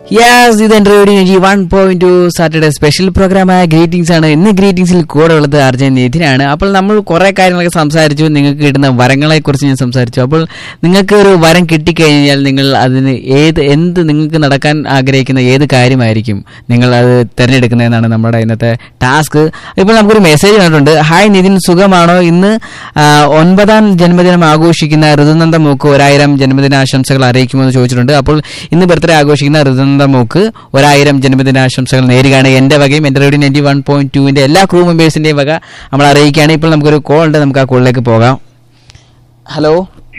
Yes ഇത് എന്റെ radio one point two Saturday special പ്രോഗ്രാമായ ഗ്രീറ്റിംഗ്സ് ആണ് ഇന്ന് ഗ്രീറ്റിംഗ്സിൽ കൂടെ ഉള്ളത് അർജൻ നിധിനാണ് അപ്പോൾ നമ്മൾ കുറെ കാര്യങ്ങളൊക്കെ സംസാരിച്ചു നിങ്ങൾക്ക് കിട്ടുന്ന വരങ്ങളെ കുറിച്ച് ഞാൻ സംസാരിച്ചു അപ്പോൾ നിങ്ങൾക്ക് ഒരു വരം കിട്ടിക്കഴിഞ്ഞാൽ നിങ്ങൾ അതിന് ഏത് എന്ത് നിങ്ങൾക്ക് നടക്കാൻ ആഗ്രഹിക്കുന്ന ഏത് കാര്യമായിരിക്കും നിങ്ങൾ അത് തിരഞ്ഞെടുക്കുന്നതെന്നാണ് നമ്മുടെ ഇന്നത്തെ ടാസ്ക് ഇപ്പോൾ നമുക്കൊരു മെസ്സേജ് വന്നിട്ടുണ്ട് ഹായ് നിതിൻ സുഖമാണോ ഇന്ന് ആ, ഒൻപതാം ജന്മദിനം ആഘോഷിക്കുന്ന ഋതുനന്ദ മൂക്ക് ഒരായിരം ജന്മദിനാശംസകൾ അറിയിക്കുമെന്ന് ചോദിച്ചിട്ടുണ്ട് അപ്പോൾ ഇന്ന് ബർത്ത്ഡേ ആഘോഷിക്കുന്ന ഋതുനന്ദ മൂക്ക് ഒരായിരം ജന്മദിനാശംസകൾ നേരുകയാണ് എന്റെ വകയും എന്റെ റേഡിയോ നയൻറ്റി വൺ പോയിന്റ് ടുവിന്റെ എല്ലാ ക്രൂ മെമ്പേഴ്സിന്റെയും വക നമ്മൾ അറിയിക്കുകയാണ് ഇപ്പോൾ നമുക്കൊരു കോൾ ഉണ്ട് നമുക്ക് ആ കോളിലേക്ക് പോകാം hello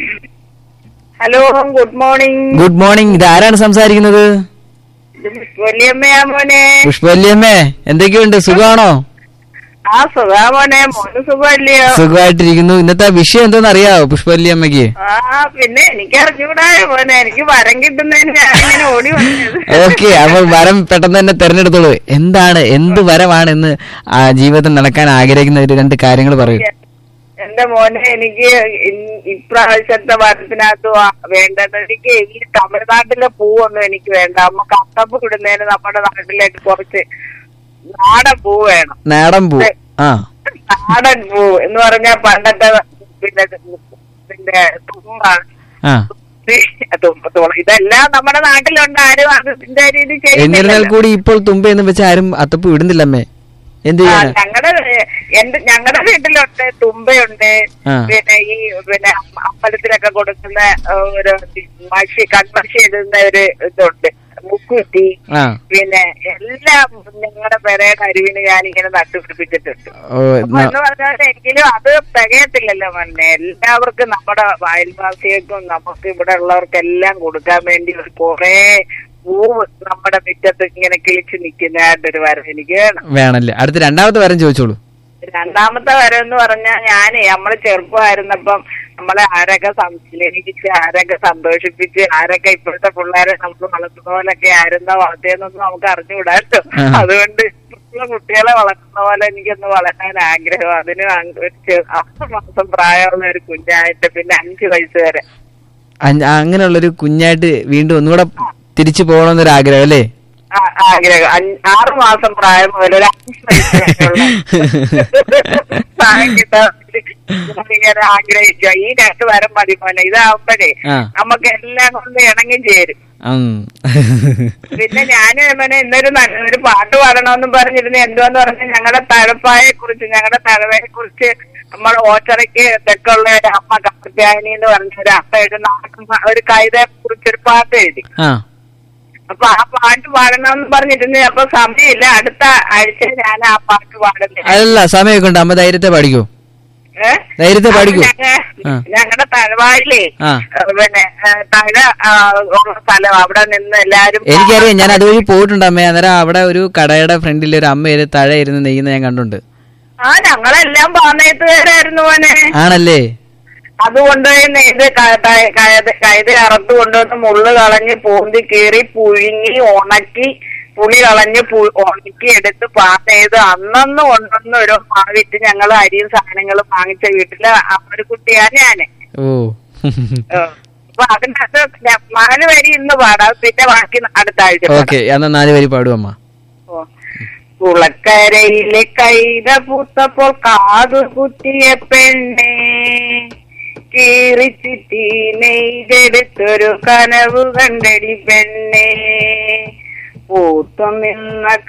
hello good morning good morning ഇത് ആരാണ് സംസാരിക്കുന്നത് വലിയമ്മയാ മോനെ പുഷ്പവല്യമ്മേ എന്തൊക്കെയുണ്ട് സുഖമാണോ ആ സുഖാ മോനെ മോന് സുഖമല്ലയോ സുഖമായിട്ടിരിക്കുന്നു ഇന്നത്തെ വിഷയം എന്തെന്ന് അറിയാവോ പുഷ്പവല്യമ്മയ്ക്ക് ആ പിന്നെ എനിക്ക് അറിഞ്ഞൂടായോ മോനെ എനിക്ക് വരം കിട്ടുന്നതിന് ഞാൻ ഇങ്ങനെ ഓടി വന്നത് ഓക്കെ അപ്പോൾ വരം പെട്ടെന്ന് തന്നെ തെരഞ്ഞെടുത്തോളൂ എന്താണ് എന്ത് വരമാണെന്ന് ആ ജീവിതത്തിൽ നടക്കാൻ ആഗ്രഹിക്കുന്ന ഒരു രണ്ട് കാര്യങ്ങൾ പറയൂ എന്റെ മോനെ എനിക്ക് ഇൻ- ഇപ്രാവശ്യത്തെ വരത്തിനകത്ത് വ- വേണ്ടത് എനിക്ക് ഈ തമിഴ്നാട്ടിലെ പൂവൊന്നും എനിക്ക് വേണ്ട നമുക്ക് അത്തപ്പ് ഇടുന്നതിന് നമ്മുടെ നാട്ടിലേക്ക് കുറച്ച് നാടൻ പൂ വേണം നാടൻ പൂ ആ നാടൻ പൂ എന്ന് പറഞ്ഞാൽ പണ്ടത്തെ പിന്നെ പിന്നെ തുമ്പ ആ തുമ്പ തുള ഇതെല്ലാം നമ്മുടെ നാട്ടിലുണ്ട് ആരും അതിന്റെ രീതി എന്നിരുന്നാൽ ചെയ്യുന്നില്ല കൂടി ഇപ്പോൾ തുമ്പ എന്ന് വെച്ച് ആരും അത്തപ്പൂ ഇടുന്നില്ലമ്മേ എന്ത് ചെയ്യാനാ ഞങ്ങളുടെ എന്റെ ഞങ്ങളുടെ വീട്ടിലുണ്ട് തുമ്പയുണ്ട് ആ. പിന്നെ ഈ പിന്നെ അമ്പ- അമ്പലത്തിലൊക്കെ കൊടുക്കുന്ന ഏ, ഒരു മഷി കൺമഷി ഇടുന്ന ഒരു ഇതുണ്ട് മുക്കുറ്റി ആ പിന്നെ എല്ലാം ഞങ്ങളുടെ പെരയുടെ അരുവിന് ഞാൻ ഇങ്ങനെ നട്ടുപിടിപ്പിച്ചിട്ടുണ്ട് ഓ അപ്പൊ ന- എന്ന് പറഞ്ഞാൽ എങ്കിലും അത് തികയത്തില്ലല്ലോ മണ്ണെ എല്ലാവർക്കും നമ്മുടെ അയൽവാസികൾക്കും നമുക്ക് ഇവിടെ ഉള്ളവർക്കെല്ലാം കൊടുക്കാൻ വേണ്ടി ഒരു കുറെ പൂവ് നമ്മുടെ മുറ്റത്ത് ഇങ്ങനെ കിളിച്ച് നിൽക്കുന്നതായിട്ടൊരു വരം എനിക്ക് വേണം വേണല്ലേ അടുത്ത രണ്ടാമത്തെ വരം ചോദിച്ചോളൂ രണ്ടാമത്തെ വരം എന്ന് പറഞ്ഞാൽ ഞാനേ നമ്മള് ചെറുപ്പമായിരുന്നപ്പം നമ്മളെ ആരൊക്കെ സംസ്കരിപ്പിച്ച് ആരൊക്കെ സന്തോഷിപ്പിച്ച് ആരൊക്കെ ഇപ്പോഴത്തെ പിള്ളേരെ നമ്മൾ വളർത്തുന്ന പോലൊക്കെ ആയിരുന്നോ വളർത്തിയെന്നൊന്നും നമുക്ക് അറിഞ്ഞുകൂടാട്ടോ ആ. അതുകൊണ്ട് ഇപ്പോഴുള്ള കുട്ടികളെ വളർത്തുന്ന പോലെ എനിക്കൊന്ന് വളരാൻ ആഗ്രഹം അതിന് അങ് ഒരു ചെ- ആറ് മാസം പ്രായമുള്ള ഒരു കുഞ്ഞായിട്ട് പിന്നെ അഞ്ചു വയസ്സ് വരെ അഞ്ച്- അങ്ങനെയുള്ളൊരു കുഞ്ഞായിട്ട് വീണ്ടും ഒന്നുകൂടെ തിരിച്ചു പോകണമെന്നൊരു ആഗ്രഹം അല്ലേ ആ- ആഗ്രഹം അഞ്ച്- ആറ് മാസം പ്രായം മുതൽ ഒരു അഞ്ച് വയസ്സ് വരെയുള്ള പ്രായം കിട്ടാൻ വേണ്ടി ഞാനിങ്ങനെ ആഗ്രഹിക്കുക ഈ രണ്ട് വരം മതി പോലെ ഇതാവുമ്പോഴേ ആ. നമുക്ക് എല്ലാം കൊണ്ട് ഇണങ്ങി ചേരും ഉം. പിന്നെ ഞാൻ പിന്നെ ഇന്നൊരു നല്ല ഒരു പാട്ട് പാടണമെന്നും പറഞ്ഞിരുന്നു എന്തുവാന്ന് പറഞ്ഞാൽ ഞങ്ങളുടെ തഴപ്പായെ കുറിച്ച് ഞങ്ങളുടെ തഴവയെ കുറിച്ച് നമ്മൾ ഓച്ചറയ്ക്ക് തെക്കുള്ള ഒരു അമ്മ കപ്പത്യായനി എന്ന് പറഞ്ഞ ഒരു അമ്മ ഒരു നാടൻ പ- ഒരു കൈതയെ കുറിച്ചൊരു പാട്ട് എഴുതി ആ അപ്പൊ ആ പാട്ട് പാടണമെന്ന് പറഞ്ഞിരുന്നു അപ്പൊ സമയമില്ല അടുത്ത ആഴ്ച ഞാൻ ആ പാട്ട് പാടുന്നില്ല അല്ല സമയമൊക്കെ ഉണ്ട് അമ്മ ധൈര്യത്തെ പഠിക്കൂ ഏ? ധൈര്യത്തെ പഠിക്കൂ ആ. ഞങ്ങളുടെ തഴവായിലേ ആ. പിന്നെ ഏ, തഴ ആ, ഉള്ള സ്ഥലം അവിടെ നിന്ന് എല്ലാരും എനിക്കറിയാം ഞാൻ അതുവഴി പോയിട്ടുണ്ട് അമ്മേ അന്നേരം അവിടെ ഒരു കടയുടെ ഫ്രണ്ടിൽ ഒരു അമ്മ ഒരു തഴ ഇരുന്ന് നെയ്യുന്ന ഞാൻ കണ്ടുണ്ട് ആ ഞങ്ങളെല്ലാം പാന്നയത്തുകാരായിരുന്നു മോനെ ആണല്ലേ അത് കൊണ്ടുപോയി നെയ്ത് ക- ക- കയത് കയത് അറുത്ത് കൊണ്ടുവന്ന് മുള്ള് കളഞ്ഞ് പൂന്തി കീറി പുഴുങ്ങി ഉണക്കി പുളി കളഞ്ഞ് പു- ഉണക്കി എടുത്ത് പാസ് ചെയ്ത് അന്നന്ന് കൊണ്ടുവന്ന് ഒരു മാവിട്ട് ഞങ്ങൾ അരിയും സാധനങ്ങളും വാങ്ങിച്ച വീട്ടില് ആ ഒരു കുട്ടിയാ ഞാന് ഓ ഏ. അപ്പൊ അതിനകത്ത് ഞാൻ നാല് വരി ഇന്ന് പാടാം പിന്നെ ബാക്കി അടുത്ത ആഴ്ച പാടാം. ഓക്കെ എന്നാ നാല് വരി പാടും അമ്മ ഓ. കുളക്കരയിലെ കൈത പൂത്തപ്പോൾ കാതു കുത്തിയ പെണ്ണേ കീറിച്ചിറ്റി നെയ്തെടുത്തൊരു കനവ് കണ്ടടി പെണ്ണേ പൂത്തു നിന്ന